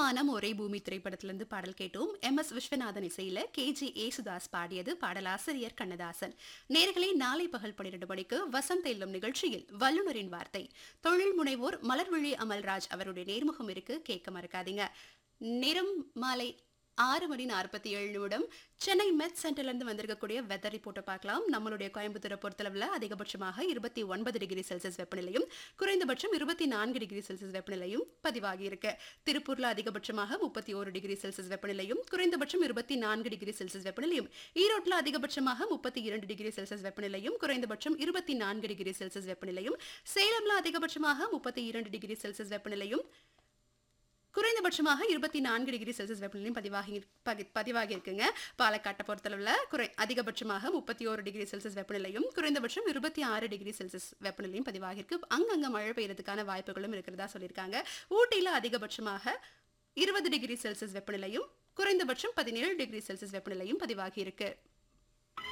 வானம் ஒரே பூமி திரைப்படத்திலிருந்து பாடல் கேட்டோம் எம் எஸ் விஸ்வநாதன் இசையில கே ஜி ஏசுதாஸ் பாடியது பாடலாசிரியர் கண்ணதாசன் நேர்களை நாளை பகல் பன்னிரண்டு மணிக்கு வசந்த் இல்லம் நிகழ்ச்சியில் வல்லுநரின் வார்த்தை தொழில் முனைவோர் மலர்விழி அமல்ராஜ் அவருடைய நேர்முகம் இருக்கு கேட்க மறக்காதீங்க நேரம் மாலை ஆறு மணி நாற்பத்தி ஏழு நிமிடம் சென்னை மெட் சென்டர்ல இருந்து வந்திருக்கக்கூடிய வெதர் ரிப்போர்ட்டை பார்க்கலாம் நம்மளுடைய கோயம்புத்தூரை பொறுத்தளவில் அதிகபட்சமாக இருபத்தி ஒன்பது டிகிரி செல்சியஸ் வெப்பநிலையும் குறைந்தபட்சம் இருபத்தி நான்கு டிகிரி செல்சியஸ் வெப்பநிலையும் பதிவாகி இருக்கு திருப்பூர்ல அதிகபட்சமாக முப்பத்தி ஒரு டிகிரி செல்சியஸ் வெப்பநிலையும் குறைந்தபட்சம் இருபத்தி நான்கு டிகிரி செல்சியஸ் வெப்பநிலையும் ஈரோட்டில் அதிகபட்சமாக முப்பத்தி இரண்டு டிகிரி செல்சியஸ் வெப்பநிலையும் குறைந்தபட்சம் இருபத்தி நான்கு டிகிரி செல்சியஸ் வெப்பநிலையும் சேலம்ல அதிகபட்சமாக முப்பத்தி இரண்டு டிகிரி செல்சியஸ் வெப்பநிலையும் குறைந்தபட்சமாக இருபத்தி நான்கு டிகிரி செல்சியஸ் வெப்பநிலையும் பதிவாகி பதி- பதிவாகி இருக்குங்க பாலக்காட்டை பொறுத்தளவில் குறை அதிகபட்சமாக முப்பத்தி ஒரு டிகிரி செல்சியஸ் வெப்பநிலையும் குறைந்தபட்சம் இருபத்தி ஆறு டிகிரி செல்சியஸ் வெப்பநிலையும் பதிவாகி இருக்கு அங்கங்க மழை பெய்யறதுக்கான வாய்ப்புகளும் இருக்கிறதா சொல்லியிருக்காங்க ஊட்டியில் அதிகபட்சமாக இருபது டிகிரி செல்சியஸ் வெப்பநிலையும் குறைந்தபட்சம் பதினேழு டிகிரி செல்சியஸ் வெப்பநிலையும் பதிவாகி இருக்கு